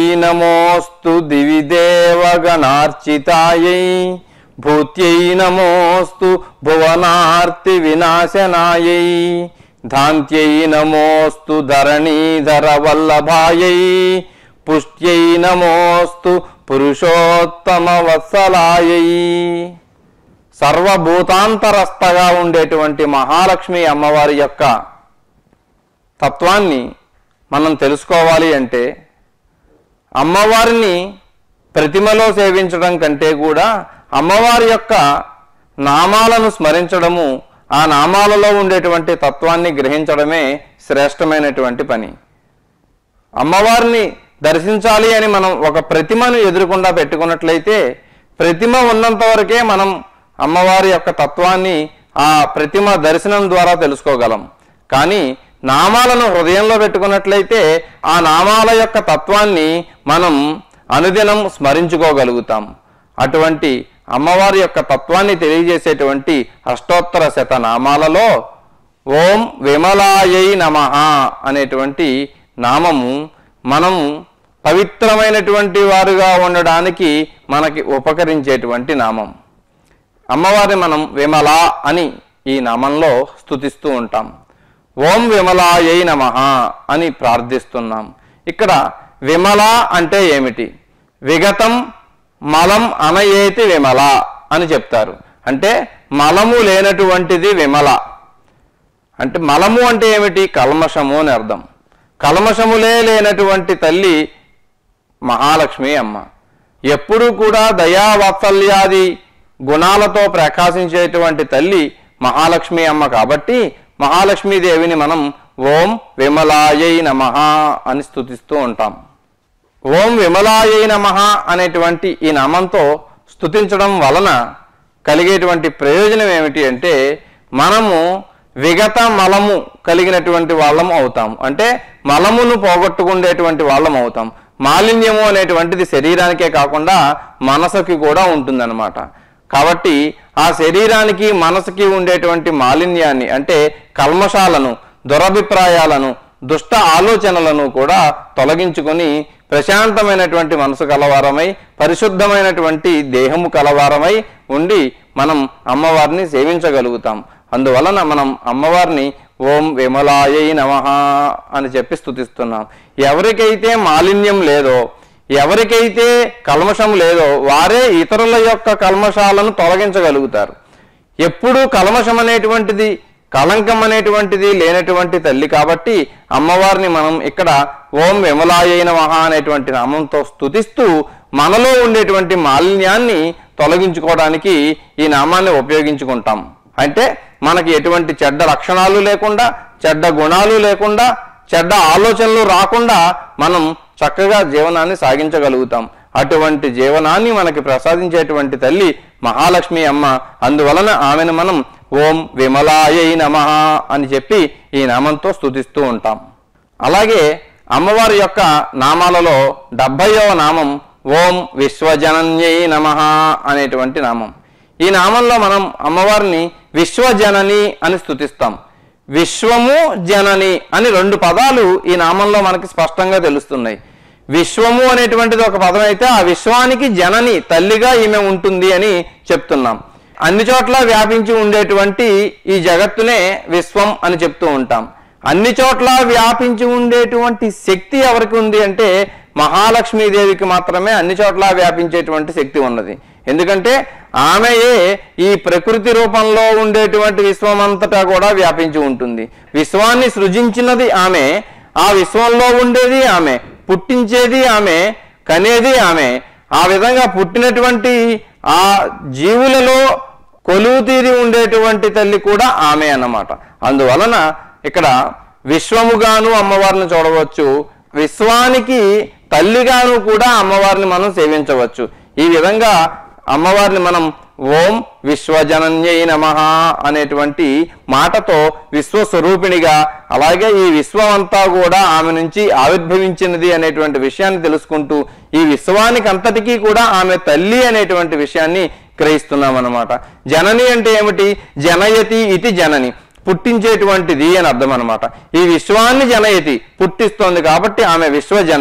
నమోస్తు దివి దేవగణార్చితాయై భూత్యై నమోస్తు భువనార్తి వినాశనాయై ధాంత్యై నమోస్తు ధరణీధర వల్లభాయై పుష్ట్యై నమోస్తు పురుషోత్తమ వత్సలాయై సర్వభూతాంతరస్థగా ఉండేటువంటి మహాలక్ష్మి అమ్మవారి యొక్క తత్వాన్ని మనం తెలుసుకోవాలి అంటే అమ్మవారిని ప్రతిమలో సేవించడం కంటే కూడా అమ్మవారి యొక్క నామాలను స్మరించడము ఆ నామాలలో ఉండేటువంటి తత్వాన్ని గ్రహించడమే శ్రేష్టమైనటువంటి పని అమ్మవారిని దర్శించాలి అని మనం ఒక ప్రతిమను ఎదురుకుండా పెట్టుకున్నట్లయితే ప్రతిమ ఉన్నంత వరకే మనం అమ్మవారి యొక్క తత్వాన్ని ఆ ప్రతిమ దర్శనం ద్వారా తెలుసుకోగలం కానీ నామాలను హృదయంలో పెట్టుకున్నట్లయితే ఆ నామాల యొక్క తత్వాన్ని మనం అనుదినం స్మరించుకోగలుగుతాం అటువంటి అమ్మవారి యొక్క తత్వాన్ని తెలియజేసేటువంటి అష్టోత్తర శత నామాలలో ఓం విమలాయై నమ అనేటువంటి నామము మనము పవిత్రమైనటువంటి వారుగా ఉండడానికి మనకి ఉపకరించేటువంటి నామం అమ్మవారిని మనం విమల అని ఈ నామంలో స్తుతిస్తూ ఉంటాం ఓం విమలాయై నమ అని ప్రార్థిస్తున్నాం ఇక్కడ విమల అంటే ఏమిటి విగతం మలం అనయేతి విమల అని చెప్తారు అంటే మలము లేనటువంటిది విమల అంటే మలము అంటే ఏమిటి కల్మషము అని అర్థం కల్మషములే లేనటువంటి తల్లి మహాలక్ష్మి అమ్మ ఎప్పుడూ కూడా దయా వాత్సల్యాది గుణాలతో ప్రకాశించేటువంటి తల్లి మహాలక్ష్మి అమ్మ కాబట్టి మహాలక్ష్మీదేవిని మనం ఓం విమలాయై నమ అని స్తుతిస్తూ ఉంటాం ఓం విమలాయై నమ అనేటువంటి ఈ నామంతో స్తుతించడం వలన కలిగేటువంటి ప్రయోజనం ఏమిటి అంటే మనము విగత మలము కలిగినటువంటి వాళ్ళం అవుతాం అంటే మలమును పోగొట్టుకునేటువంటి వాళ్ళం అవుతాం మాలిన్యము అనేటువంటిది శరీరానికే కాకుండా మనసుకి కూడా ఉంటుందన్నమాట కాబట్టి ఆ శరీరానికి మనసుకి ఉండేటువంటి మాలిన్యాన్ని అంటే కల్మషాలను దురభిప్రాయాలను దుష్ట ఆలోచనలను కూడా తొలగించుకొని ప్రశాంతమైనటువంటి మనసు కలవారమై పరిశుద్ధమైనటువంటి దేహము కలవారమై ఉండి మనం అమ్మవారిని సేవించగలుగుతాం అందువలన మనం అమ్మవారిని ఓం విమలాయై నమః అని చెప్పి స్తుతిస్తున్నాం ఎవరికైతే మాలిన్యం లేదో ఎవరికైతే కల్మషం లేదో వారే ఇతరుల యొక్క కల్మషాలను తొలగించగలుగుతారు ఎప్పుడూ కల్మషం అనేటువంటిది కళంకం అనేటువంటిది లేనటువంటి తల్లి కాబట్టి అమ్మవారిని మనం ఇక్కడ ఓం విమలాయైన మహా అనేటువంటి నామంతో స్తుతిస్తూ మనలో ఉండేటువంటి మాలిన్యాన్ని తొలగించుకోవడానికి ఈ నామాన్ని ఉపయోగించుకుంటాం అంటే మనకి ఎటువంటి చెడ్డ లక్షణాలు లేకుండా చెడ్డ గుణాలు లేకుండా చెడ్డ ఆలోచనలు రాకుండా మనం చక్కగా జీవనాన్ని సాగించగలుగుతాం అటువంటి జీవనాన్ని మనకి ప్రసాదించేటువంటి తల్లి మహాలక్ష్మి అమ్మ అందువలన ఆమెను మనం ఓం విమలాయై నమ అని చెప్పి ఈ నామంతో స్తుతిస్తూ ఉంటాం అలాగే అమ్మవారి యొక్క నామాలలో డెబ్భైవ నామం ఓం విశ్వజనన్యై నమ అనేటువంటి నామం ఈ నామంలో మనం అమ్మవారిని విశ్వజనని అని స్తుతిస్తాం విశ్వము జనని అని రెండు పదాలు ఈ నామంలో మనకి స్పష్టంగా తెలుస్తున్నాయి విశ్వము అనేటువంటిది ఒక పదం అయితే ఆ విశ్వానికి జనని తల్లిగా ఈమె ఉంటుంది అని చెప్తున్నాం అన్ని చోట్ల వ్యాపించి ఉండేటువంటి ఈ జగత్తునే విశ్వం అని చెప్తూ ఉంటాం అన్ని చోట్ల వ్యాపించి ఉండేటువంటి శక్తి ఎవరికి ఉంది అంటే మహాలక్ష్మీదేవికి మాత్రమే అన్ని చోట్ల వ్యాపించేటువంటి శక్తి ఉన్నది ఎందుకంటే ఆమెయే ఈ ప్రకృతి రూపంలో ఉండేటువంటి విశ్వమంతటా కూడా వ్యాపించి ఉంటుంది విశ్వాన్ని సృజించినది ఆమె ఆ విశ్వంలో ఉండేది ఆమె పుట్టించేది ఆమె కనేది ఆమె ఆ విధంగా పుట్టినటువంటి ఆ జీవులలో కొలువు తీరి ఉండేటువంటి తల్లి కూడా ఆమె అన్నమాట అందువలన ఇక్కడ విశ్వముగాను అమ్మవారిని చూడవచ్చు విశ్వానికి తల్లిగాను కూడా అమ్మవారిని మనం సేవించవచ్చు ఈ విధంగా అమ్మవారిని మనం ఓం విశ్వజనన్యై నమ అనేటువంటి మాటతో విశ్వస్వరూపిణిగా అలాగే ఈ విశ్వం అంతా కూడా ఆమె నుంచి ఆవిర్భవించినది అనేటువంటి విషయాన్ని తెలుసుకుంటూ ఈ విశ్వానికి అంతటికీ కూడా ఆమె తల్లి అనేటువంటి విషయాన్ని గ్రహిస్తున్నాం అన్నమాట జనని అంటే ఏమిటి జనయతి ఇది జనని పుట్టించేటువంటిది అని అర్థం అనమాట ఈ విశ్వాన్ని జనయతి పుట్టిస్తోంది కాబట్టి ఆమె విశ్వజనని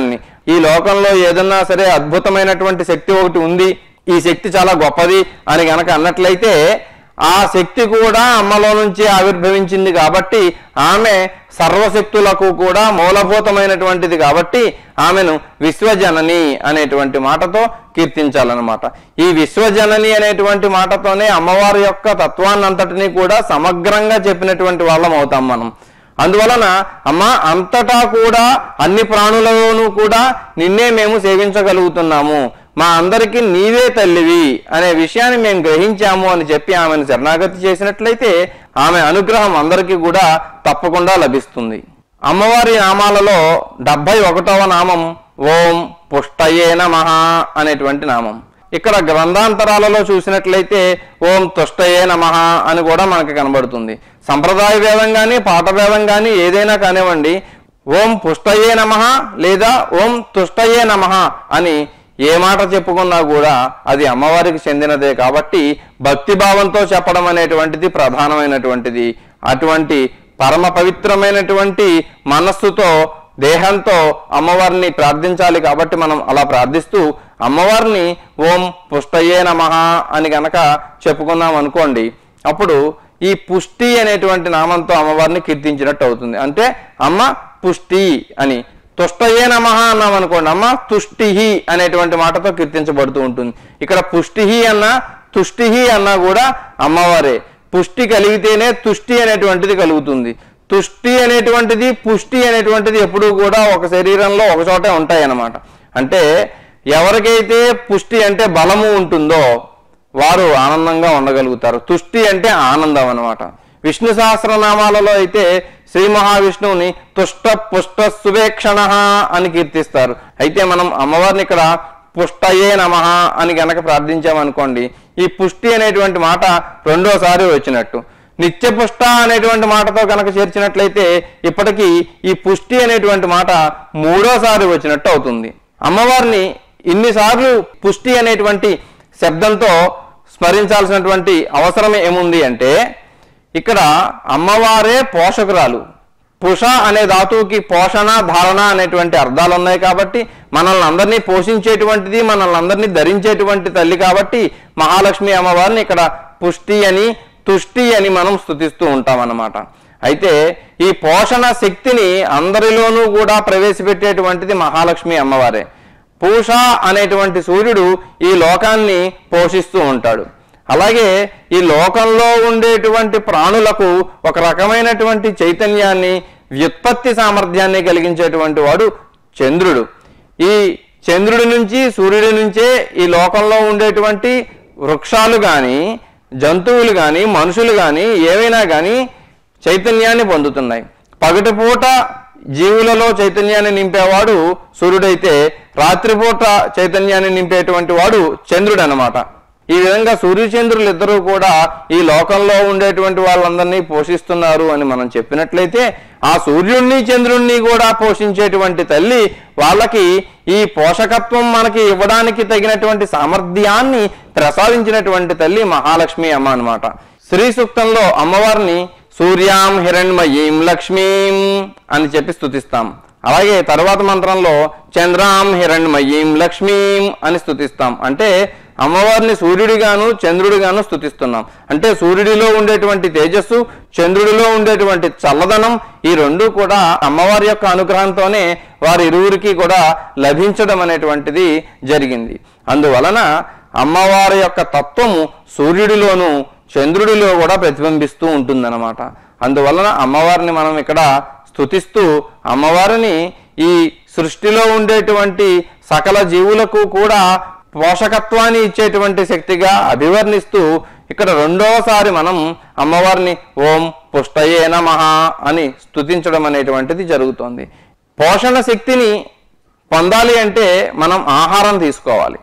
ఈ లోకంలో ఏదన్నా సరే అద్భుతమైనటువంటి శక్తి ఒకటి ఉంది ఈ శక్తి చాలా గొప్పది అని గనక అన్నట్లయితే ఆ శక్తి కూడా అమ్మలో నుంచి ఆవిర్భవించింది కాబట్టి ఆమె సర్వశక్తులకు కూడా మూలభూతమైనటువంటిది కాబట్టి ఆమెను విశ్వజనని అనేటువంటి మాటతో కీర్తించాలన్నమాట ఈ విశ్వజనని అనేటువంటి మాటతోనే అమ్మవారి యొక్క తత్వాన్నంతటినీ కూడా సమగ్రంగా చెప్పినటువంటి వాళ్ళం అవుతాం మనం అందువలన అమ్మ అంతటా కూడా అన్ని ప్రాణులలోనూ కూడా నిన్నే మేము సేవించగలుగుతున్నాము మా అందరికీ నీవే తల్లివి అనే విషయాన్ని మేము గ్రహించాము అని చెప్పి ఆమెను శరణాగతి చేసినట్లయితే ఆమె అనుగ్రహం అందరికీ కూడా తప్పకుండా లభిస్తుంది అమ్మవారి నామాలలో డెబ్బై ఒకటవ నామం ఓం పుష్టయే నమః అనేటువంటి నామం ఇక్కడ గ్రంథాంతరాలలో చూసినట్లయితే ఓం తుష్టయే నమః అని కూడా మనకి కనబడుతుంది సంప్రదాయ వేదం కానీ పాట వేదం కానీ ఏదైనా కానివ్వండి ఓం పుష్టయే నమః లేదా ఓం తుష్టయే నమః అని ఏ మాట చెప్పుకున్నా కూడా అది అమ్మవారికి చెందినదే కాబట్టి భక్తి భావంతో చెప్పడం అనేటువంటిది ప్రధానమైనటువంటిది అటువంటి పరమ పవిత్రమైనటువంటి మనస్సుతో దేహంతో అమ్మవారిని ప్రార్థించాలి కాబట్టి మనం అలా ప్రార్థిస్తూ అమ్మవారిని ఓం పుష్టయే నమః అని గనక చెప్పుకున్నాం అనుకోండి అప్పుడు ఈ పుష్టి అనేటువంటి నామంతో అమ్మవారిని కీర్తించినట్టు అవుతుంది అంటే అమ్మ పుష్టి అని తుష్టయే నమః అన్నాం అనుకోండి అమ్మ తుష్టిహి అనేటువంటి మాటతో కీర్తించబడుతూ ఉంటుంది ఇక్కడ పుష్టిహి అన్నా తుష్టిహి అన్నా కూడా అమ్మవారే పుష్టి కలిగితేనే తుష్టి అనేటువంటిది కలుగుతుంది తుష్టి అనేటువంటిది పుష్టి అనేటువంటిది ఎప్పుడూ కూడా ఒక శరీరంలో ఒక చోటే ఉంటాయి అన్నమాట అంటే ఎవరికైతే పుష్టి అంటే బలము ఉంటుందో వారు ఆనందంగా ఉండగలుగుతారు తుష్టి అంటే ఆనందం అన్నమాట విష్ణు సహస్రనామాలలో అయితే శ్రీ మహావిష్ణువుని తుష్ట పుష్ట సువేక్షణ అని కీర్తిస్తారు అయితే మనం అమ్మవారిని ఇక్కడ పుష్టయే నమ అని గనక ప్రార్థించామనుకోండి ఈ పుష్టి అనేటువంటి మాట రెండోసారి వచ్చినట్టు నిత్య పుష్ట అనేటువంటి మాటతో కనుక చేర్చినట్లయితే ఇప్పటికీ ఈ పుష్టి అనేటువంటి మాట మూడోసారి వచ్చినట్టు అవుతుంది అమ్మవారిని ఇన్నిసార్లు పుష్టి అనేటువంటి శబ్దంతో స్మరించాల్సినటువంటి అవసరం ఏముంది అంటే ఇక్కడ అమ్మవారే పోషకురాలు పుష అనే ధాతువుకి పోషణ ధారణ అనేటువంటి అర్థాలు ఉన్నాయి కాబట్టి మనల్ని అందరినీ పోషించేటువంటిది మనల్ని అందరినీ ధరించేటువంటి తల్లి కాబట్టి మహాలక్ష్మి అమ్మవారిని ఇక్కడ పుష్టి అని తుష్టి అని మనం స్థుతిస్తూ ఉంటాం అన్నమాట అయితే ఈ పోషణ శక్తిని అందరిలోనూ కూడా ప్రవేశపెట్టేటువంటిది మహాలక్ష్మి అమ్మవారే పూష అనేటువంటి సూర్యుడు ఈ లోకాన్ని పోషిస్తూ ఉంటాడు అలాగే ఈ లోకంలో ఉండేటువంటి ప్రాణులకు ఒక రకమైనటువంటి చైతన్యాన్ని వ్యుత్పత్తి సామర్థ్యాన్ని కలిగించేటువంటి వాడు చంద్రుడు ఈ చంద్రుడి నుంచి సూర్యుడి నుంచే ఈ లోకంలో ఉండేటువంటి వృక్షాలు కానీ జంతువులు కానీ మనుషులు కానీ ఏవైనా కానీ చైతన్యాన్ని పొందుతున్నాయి పగటిపూట జీవులలో చైతన్యాన్ని నింపేవాడు సూర్యుడైతే రాత్రిపూట చైతన్యాన్ని నింపేటువంటి వాడు చంద్రుడు అన్నమాట ఈ విధంగా సూర్యచంద్రులు ఇద్దరూ కూడా ఈ లోకంలో ఉండేటువంటి వాళ్ళందరినీ పోషిస్తున్నారు అని మనం చెప్పినట్లయితే ఆ సూర్యుణ్ణి చంద్రుణ్ణి కూడా పోషించేటువంటి తల్లి వాళ్ళకి ఈ పోషకత్వం మనకి ఇవ్వడానికి తగినటువంటి సామర్థ్యాన్ని ప్రసాదించినటువంటి తల్లి మహాలక్ష్మి అమ్మ అన్నమాట శ్రీ సూక్తంలో అమ్మవారిని సూర్యాం హిరణ్మయీం లక్ష్మీం అని చెప్పి స్తుతిస్తాం అలాగే తర్వాత మంత్రంలో చంద్రాం హిరణ్మయీం లక్ష్మీం అని స్తుతిస్తాం అంటే అమ్మవారిని సూర్యుడిగాను చంద్రుడిగాను స్తుతిస్తున్నాం అంటే సూర్యుడిలో ఉండేటువంటి తేజస్సు చంద్రుడిలో ఉండేటువంటి చల్లదనం ఈ రెండు కూడా అమ్మవారి యొక్క అనుగ్రహంతోనే వారి ఇరువురికి కూడా లభించడం అనేటువంటిది జరిగింది అందువలన అమ్మవారి యొక్క తత్వము సూర్యుడిలోను చంద్రుడిలో కూడా ప్రతిబింబిస్తూ ఉంటుందన్నమాట అందువలన అమ్మవారిని మనం ఇక్కడ స్తుతిస్తూ అమ్మవారిని ఈ సృష్టిలో ఉండేటువంటి సకల జీవులకు కూడా పోషకత్వాన్ని ఇచ్చేటువంటి శక్తిగా అభివర్ణిస్తూ ఇక్కడ రెండోసారి మనం అమ్మవారిని ఓం పుష్టయే నమః అని స్తుతించడం అనేటువంటిది జరుగుతోంది పోషణ శక్తిని పొందాలి అంటే మనం ఆహారం తీసుకోవాలి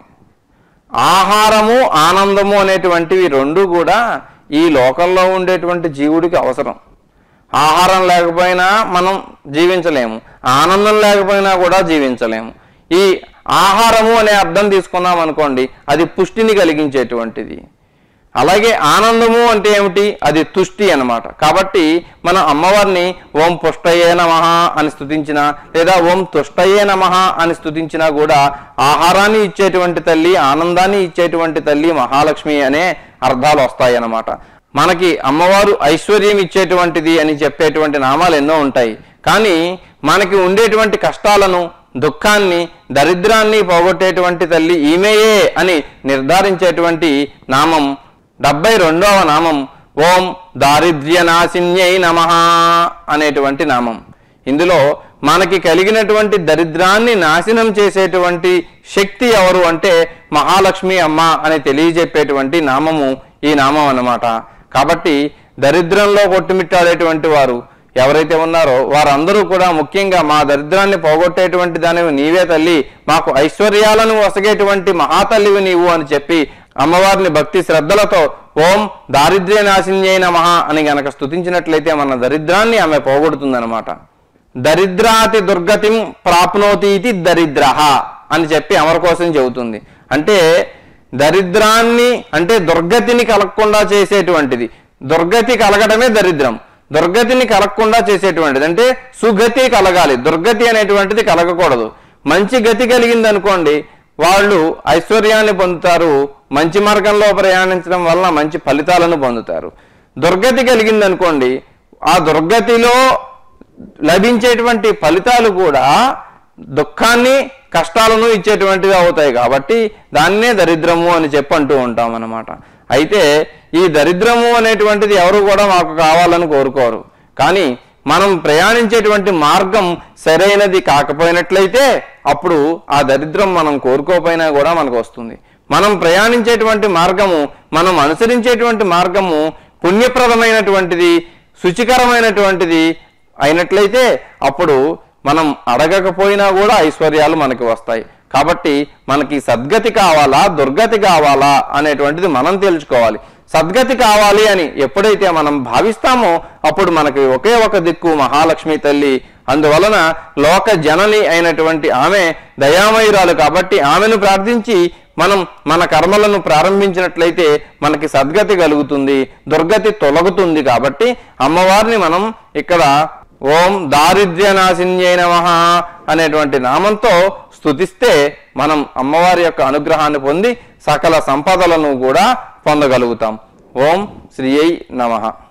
ఆహారము ఆనందము అనేటువంటివి రెండు కూడా ఈ లోకంలో ఉండేటువంటి జీవుడికి అవసరం ఆహారం లేకపోయినా మనం జీవించలేము ఆనందం లేకపోయినా కూడా జీవించలేము ఈ ఆహారము అనే అర్థం తీసుకున్నాం అనుకోండి అది పుష్టిని కలిగించేటువంటిది అలాగే ఆనందము అంటే ఏమిటి అది తుష్టి అన్నమాట కాబట్టి మన అమ్మవారిని ఓం పుష్టయే నమః అని స్తుతించిన లేదా ఓం తుష్టయే నమః అని స్తుతించినా కూడా ఆహారాన్ని ఇచ్చేటువంటి తల్లి ఆనందాన్ని ఇచ్చేటువంటి తల్లి మహాలక్ష్మి అనే అర్థాలు వస్తాయి అన్నమాట మనకి అమ్మవారు ఐశ్వర్యం ఇచ్చేటువంటిది అని చెప్పేటువంటి నామాలు ఎన్నో ఉంటాయి కానీ మనకి ఉండేటువంటి కష్టాలను దుఃఖాన్ని దరిద్రాన్ని పోగొట్టేటువంటి తల్లి ఈమెయే అని నిర్ధారించేటువంటి నామం డెబ్బై రెండవ నామం ఓం దారిద్ర్యనాశిన్యై నమ అనేటువంటి నామం ఇందులో మనకి కలిగినటువంటి దరిద్రాన్ని నాశనం చేసేటువంటి శక్తి ఎవరు అంటే మహాలక్ష్మి అమ్మ అని తెలియజెప్పేటువంటి నామము ఈ నామం అన్నమాట కాబట్టి దరిద్రంలో కొట్టుమిట్టాడేటువంటి వారు ఎవరైతే ఉన్నారో వారందరూ కూడా ముఖ్యంగా మా దరిద్రాన్ని పోగొట్టేటువంటి దానివి నీవే తల్లి మాకు ఐశ్వర్యాలను వసగేటువంటి మహాతల్లివి నీవు అని చెప్పి అమ్మవారిని భక్తి శ్రద్ధలతో ఓం దారిద్ర్య నాశిన్యై నమః అని గనక స్తుతించినట్లయితే మన దరిద్రాన్ని ఆమె పోగొడుతుందన్నమాట దరిద్రాతి దుర్గతిం ప్రాప్నోతి ఇది దరిద్ర అని చెప్పి అమర కోసం చెబుతుంది అంటే దరిద్రాన్ని అంటే దుర్గతిని కలగకుండా చేసేటువంటిది దుర్గతి కలగడమే దరిద్రం దుర్గతిని కలగకుండా చేసేటువంటిది అంటే సుగతి కలగాలి దుర్గతి అనేటువంటిది కలగకూడదు మంచి గతి కలిగింది అనుకోండి వాళ్ళు ఐశ్వర్యాన్ని పొందుతారు మంచి మార్గంలో ప్రయాణించడం వలన మంచి ఫలితాలను పొందుతారు దుర్గతి కలిగింది అనుకోండి ఆ దుర్గతిలో లభించేటువంటి ఫలితాలు కూడా దుఃఖాన్ని కష్టాలను ఇచ్చేటువంటివి అవుతాయి కాబట్టి దాన్నే దరిద్రము అని చెప్పి అంటూ ఉంటాం అన్నమాట అయితే ఈ దరిద్రము అనేటువంటిది ఎవరు కూడా మాకు కావాలని కోరుకోరు కానీ మనం ప్రయాణించేటువంటి మార్గం సరైనది కాకపోయినట్లయితే అప్పుడు ఆ దరిద్రం మనం కోరుకోపోయినా కూడా మనకు వస్తుంది మనం ప్రయాణించేటువంటి మార్గము మనం అనుసరించేటువంటి మార్గము పుణ్యప్రదమైనటువంటిది శుచికరమైనటువంటిది అయినట్లయితే అప్పుడు మనం అడగకపోయినా కూడా ఐశ్వర్యాలు మనకి వస్తాయి కాబట్టి మనకి సద్గతి కావాలా దుర్గతి కావాలా అనేటువంటిది మనం తెలుసుకోవాలి సద్గతి కావాలి అని ఎప్పుడైతే మనం భావిస్తామో అప్పుడు మనకి ఒకే ఒక దిక్కు మహాలక్ష్మి తల్లి అందువలన లోక జనని అయినటువంటి ఆమె దయామయురాలు కాబట్టి ఆమెను ప్రార్థించి మనం మన కర్మలను ప్రారంభించినట్లయితే మనకి సద్గతి కలుగుతుంది దుర్గతి తొలగుతుంది కాబట్టి అమ్మవారిని మనం ఇక్కడ ఓం దారిద్ర్య నాశిన్యై నమః అనేటువంటి నామంతో స్తుతిస్తే మనం అమ్మవారి యొక్క అనుగ్రహాన్ని పొంది సకల సంపదలను కూడా పొందగలుగుతాం ఓం శ్రీ నమః